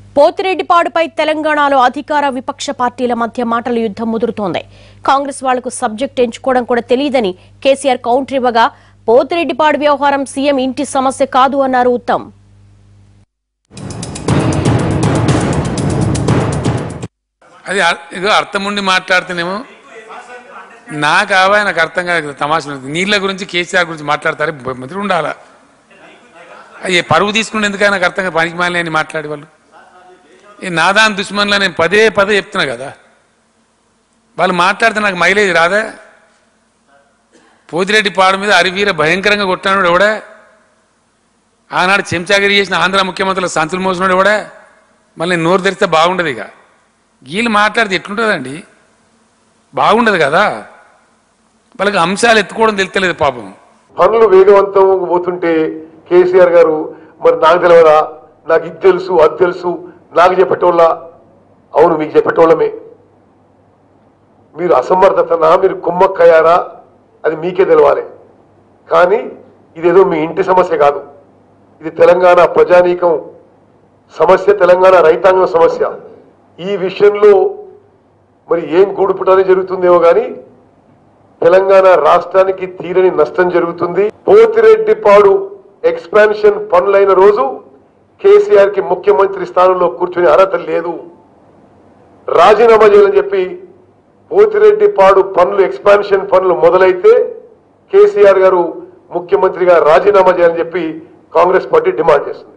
పోతిరెడ్డిపాడుపై తెలంగాణలో అధికార విపక్ష పార్టీల మధ్య మాటల యుద్ధం ముదురుతోంది కాంగ్రెస్ వాళ్లకు సబ్జెక్ట్ ఎంచుకోవడం కూడా తెలియదని కేసీఆర్ కౌంటర్ ఇవ్వగా పోతిరెడ్డిపాడు వ్యవహారం సీఎం ఇంటి సమస్య కాదు అన్నారు ఉత్తమ్ అది అర్- ఇదో అర్థం ఉండి మాట్లాడితేనేమో నాకు ఆవా నాకు అర్థం కాదు తమాషా నీళ్ళ గురించి కేసీఆర్ గురించి మాట్లాడతారు మంత్రి ఉండాలా అయ్యే పరువు తీసుకుని ఎందుకని నాకు అర్థం కాదు పనికి మాలి అని మాట్లాడే వాళ్ళు ఈ నాదాన్ దుష్మన్లా నేను పదే పదే చెప్తున్నా కదా వాళ్ళు మాట్లాడితే నాకు మైలేజ్ రాదా పోతిరెడ్డి పాడు మీద అరివీర భయంకరంగా కొట్టాడు ఎవడా ఆనాడు చెంచాగిరి చేసిన ఆంధ్ర ముఖ్యమంత్రులు సంచులు మోసినాడు ఎవడా మళ్ళీ నేను నోరు తెరిస్తే బాగుండదు ఇక వీళ్ళు మాట్లాడితే ఎట్లుంటుందండి బాగుండదు కదా వాళ్ళకి అంశాలు ఎత్తుకోవడం తెలుస్తలేదు పాపం పనులు వేగవంతం పోతుంటే కేసీఆర్ గారు మరి నాకు తెలియదా నాకు ఇది తెలుసు అది తెలుసు నాకు చెప్పేటోళ్ళ అవును మీకు చెప్పేటోళ్ళమే మీరు అసమర్థతనా మీరు కుమ్మక్కయ్యారా అది మీకే తెలవాలి కానీ ఇదేదో మీ ఇంటి సమస్య కాదు ఇది తెలంగాణ ప్రజానీకం సమస్య తెలంగాణ రైతాంగం సమస్య ఈ విషయంలో మరి ఏం గూడుపుటానే జరుగుతుందేమో కానీ తెలంగాణ రాష్ట్రానికి తీరని నష్టం జరుగుతుంది పోతిరెడ్డిపాడు ఎక్స్పాన్షన్ పనులైన రోజు కేసీఆర్ కి ముఖ్యమంత్రి స్థానంలో కూర్చునే అర్హత లేదు రాజీనామా చేయాలని చెప్పి పోతిరెడ్డిపాడు పనులు ఎక్స్పాన్షన్ పనులు మొదలైతే కేసీఆర్ గారు ముఖ్యమంత్రిగా రాజీనామా చేయాలని చెప్పి కాంగ్రెస్ పార్టీ డిమాండ్ చేస్తుంది